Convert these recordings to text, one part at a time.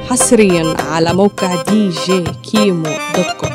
حصريا على موقع دي جي كيمو دوت كوم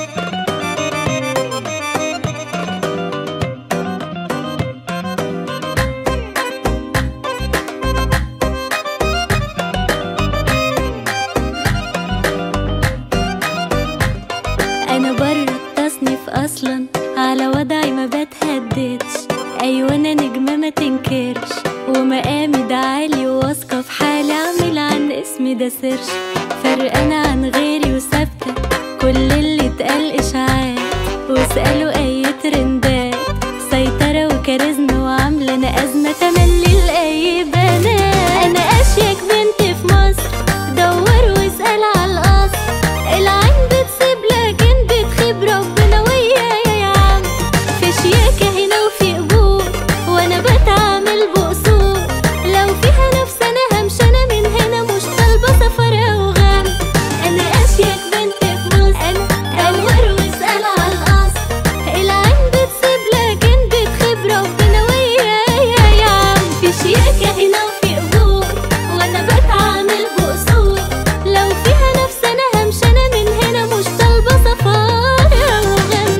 انا بره التصنيف اصلا على وضعي ما بتهددش ايوه انا نجمه ما تنكرش ومقامي ده عالي وواثقه في حالي اعمل عن اسمي ده سيرش فرقانه عن غيري وثابته كل اللي اتقال اشاعات واسالوا اي ترندات سيطره وكاريزما وعامله انا ازمه تملي لاي بنات انا اشيك بنت في مصر دور واسال على الاصل العين بتسيب لكن بتخيب ربنا ويايا يا عم في شياكة هنا وفي قبول وانا بتعامل بأصول لو فيها نفس انا همشي انا من هنا مش طالبة سفر او غم انا اشيك بنت في مصر انا دور واسأل على الاصل العين بتسيب لكن بتخيب ربنا ويايا يا عم في شياكة هنا وفي قبول وانا بتعامل بأصول لو فيها نفس انا همشي انا من هنا مش طالبة سفر او غم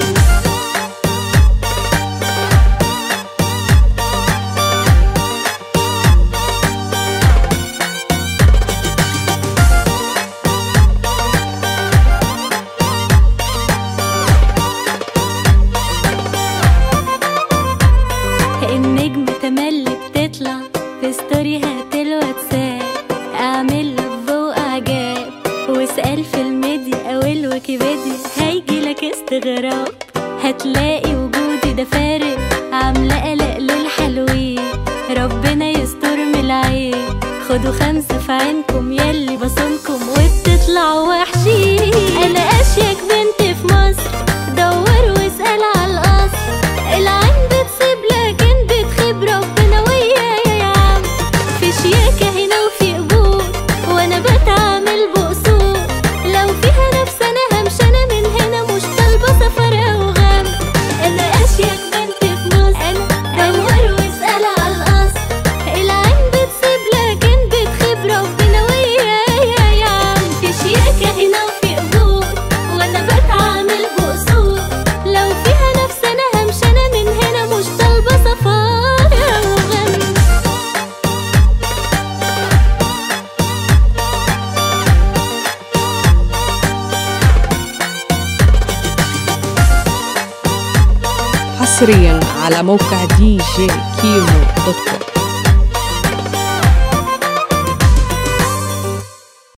النجم تملي بتطلع في ستوريهات الواتساب اعمل فوق اعجاب واسأل في الميديا او الويكيبيديا هيجيلك استغراب هتلاقي وجودي ده فارق عاملة قلق للحلوين ربنا يستر من العين خدوا خمسة في عينكم يلي بصمكم وبتطلعوا وحشين انا اشيك بنت في مصر دور واسأل على الاصل العين بتسيب لكن بتخيب ربنا ويايا يا عم في شياكة هنا وفي قبول وانا بتعامل بأصول لو فيها نفس انا همشي انا من هنا مش طالبة سفر او غم انا اشيك بنت في مصر انا دور واسأل على الاصل العين بتسيب لكن بتخيب ربنا ويايا يا عم في شياكة هنا وفي قبول وانا بتعامل بأصول لو فيها نفس انا همشي انا من هنا مش طالبة سفر او غم حصريا على موقع دي جي كيمو دوت كوم